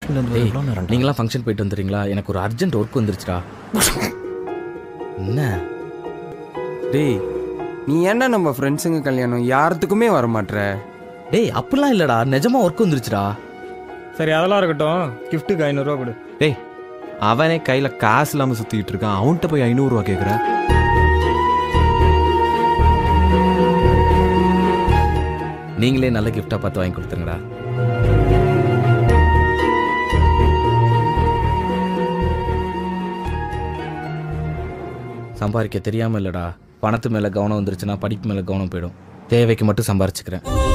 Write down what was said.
டேய், நீங்களாம் ஃபங்க்ஷன் போயிட்டு வந்துடுறீங்களா எனக்கு ஒரு அர்ஜென்ட் ஒர்க் வந்துருச்சுடா என்ன டேய் நீ ஏன்டா நம்ம ஃப்ரெண்ட்ஸுங்க கல்யாணம் யாரத்துக்குமே வர மாட்ற டேய் அப்படிலாம் இல்லடா நிஜமா ஒர்க் வந்துருச்சுடா சரி அதெல்லாம் இருக்கட்டும் கிஃப்ட்டுக்கு ஐநூறுரூவா கொடு டேய் அவனே கையில காசு இல்லாம சுத்திட்டு இருக்கான் அவன்கிட்ட போய் ஐநூறுரூவா கேட்குற நீங்களே நல்ல கிஃப்டா பார்த்து வாங்கி கொடுத்துருங்கடா சம்பாதிக்க தெரியாம இல்லடா பணத்து மேல கவனம் வந்துருச்சுன்னா படிப்பு மேல கவனம் போயிடும் தேவைக்கு மட்டும் சம்பாரிச்சுக்கிறேன்